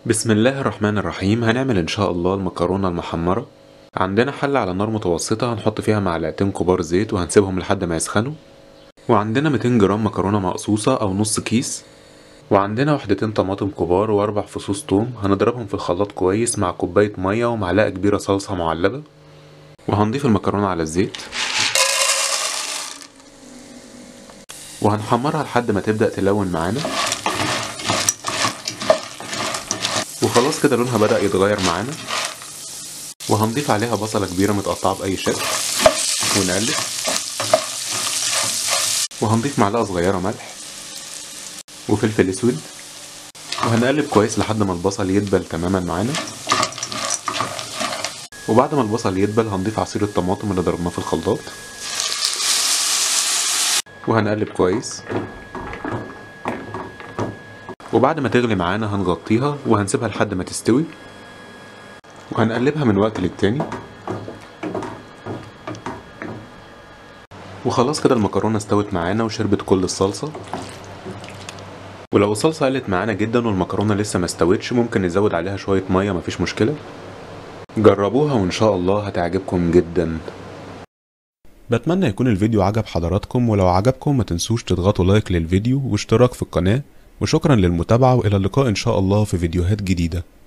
بسم الله الرحمن الرحيم هنعمل ان شاء الله المكرونة المحمرة عندنا حلة على نار متوسطة هنحط فيها معلقتين كبار زيت وهنسيبهم لحد ما يسخنوا وعندنا 200 جرام مكرونة مقصوصة او نص كيس وعندنا وحدتين طماطم كبار واربع فصوص توم هنضربهم في الخلاط كويس مع كوباية مية ومعلقة كبيرة صلصة معلبة وهنضيف المكرونة على الزيت وهنحمرها لحد ما تبدأ تلون معانا وخلاص كده لونها بدأ يتغير معانا وهنضيف عليها بصلة كبيرة متقطعة بأي شكل ونقلب وهنضيف معلقة صغيرة ملح وفلفل اسود وهنقلب كويس لحد ما البصل يدبل تماما معانا وبعد ما البصل يدبل هنضيف عصير الطماطم اللي ضربناه في الخلاط وهنقلب كويس وبعد ما تغلي معانا هنغطيها وهنسيبها لحد ما تستوي وهنقلبها من وقت للتاني وخلاص كده المكرونة استوت معانا وشربت كل الصلصة ولو الصلصة قلت معانا جدا والمكرونة لسه ما استوتش ممكن نزود عليها شوية مية مفيش مشكلة جربوها وان شاء الله هتعجبكم جدا بتمنى يكون الفيديو عجب حضراتكم ولو عجبكم ما تنسوش تضغطوا لايك للفيديو واشتراك في القناة وشكرا للمتابعة وإلى اللقاء إن شاء الله في فيديوهات جديدة